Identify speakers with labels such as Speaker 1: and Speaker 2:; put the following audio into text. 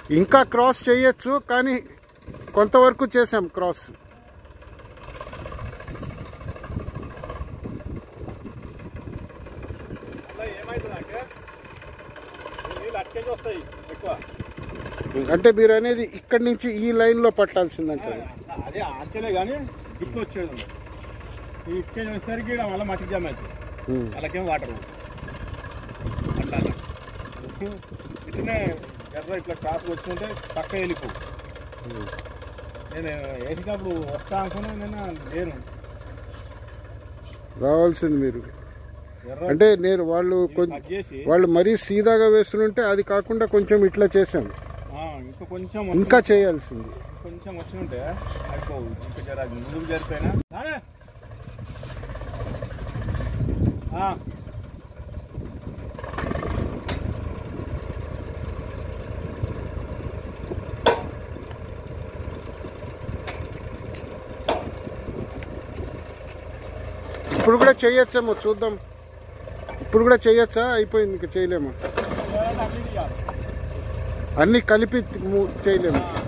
Speaker 1: ఇంకా క్రాస్ చేయొచ్చు కానీ కొంతవరకు చేసాం క్రాస్
Speaker 2: అలా ఏమవుతుందంటే ఈ నీళ్ళు అట్కే వస్తాయి ఎక్కువ
Speaker 1: అంటే మీరు అనేది ఇక్కడి నుంచి ఈ లైన్లో పట్టాల్సిందంట
Speaker 2: అదే ఆచలే కానీ ఇట్లు వచ్చేది ఉంది. ఈ ఇసుక వచ్చేసరికి ఈడ మళ్ళీ మట్టి జామ్ అవుతుంది
Speaker 1: ఉమ్.
Speaker 2: వాళ్ళకేం వాటర్ అట్లా అట్లా. ఇట్లనే ఎర్ర ఇట్లా క్రాస్ వచ్చుంటే పక్క వెళ్ళిపో నేను వేసినప్పుడు వస్తా అనుకున్నా నేను లేను
Speaker 1: రావాల్సింది మీరు
Speaker 2: ఎర్ర
Speaker 1: అంటే నేను వాళ్ళు కొంచెం
Speaker 2: కట్ చేసి
Speaker 1: వాళ్ళు మరీ సీదాగా వేస్తుంటే అది కాకుండా కొంచెం ఇట్లా చేసాం
Speaker 2: ఆ, ఇంకా కొంచెం
Speaker 1: ఇంకా చేయాల్సింది
Speaker 2: కొంచెం వచ్చి ఉంటే అయిపోవు ఇంకా జర అది ముందుకు జరిపోయినా రానే. ఆ.
Speaker 1: ఇప్పుడు కూడా చేయొచ్చేమో చూద్దాం ఇప్పుడు కూడా చేయొచ్చా అయిపోయింది ఇంకా చేయలేమా
Speaker 2: చేయాలంటే అన్ని తీయాలి.
Speaker 1: అన్ని కలిపి ము- చేయలేము
Speaker 2: ఆ,